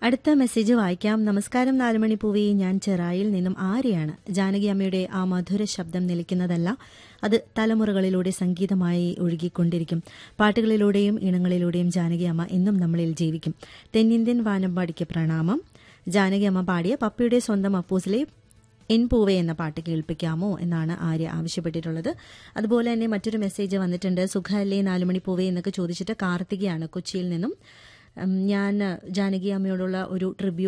അടുത്ത മെസ്സേജ് വായിക്കാം നമസ്കാരം നാലുമണി പൂവി ഞാൻ ചെറായിൽ നിന്നും ആര്യാണ് ജാനകി അമ്മയുടെ ആ മധുര ശബ്ദം നിലയ്ക്കുന്നതല്ല അത് തലമുറകളിലൂടെ സംഗീതമായി ഒഴുകിക്കൊണ്ടിരിക്കും പാട്ടുകളിലൂടെയും ഇണങ്ങളിലൂടെയും ജാനകി അമ്മ എന്നും നമ്മളിൽ ജീവിക്കും തെന്നിന്ത്യൻ വാനമ്പാടിക്ക് പ്രണാമം ജാനകി അമ്മ പാടിയ പപ്പയുടെ സ്വന്തം അപ്പൂസിലെ എൻ പൂവേ എന്ന പാട്ട് കേൾപ്പിക്കാമോ എന്നാണ് ആര്യ ആവശ്യപ്പെട്ടിട്ടുള്ളത് അതുപോലെ തന്നെ മറ്റൊരു മെസ്സേജ് വന്നിട്ടുണ്ട് സുഖല്ലേ നാലുമണി പൂവേ എന്നൊക്കെ ചോദിച്ചിട്ട് കാർത്തികയാണ് കൊച്ചിയിൽ നിന്നും ഉം, ഞാൻ ജാനകി അമ്മയോടുള്ള ഒരു ട്രിബ്യൂട്ട്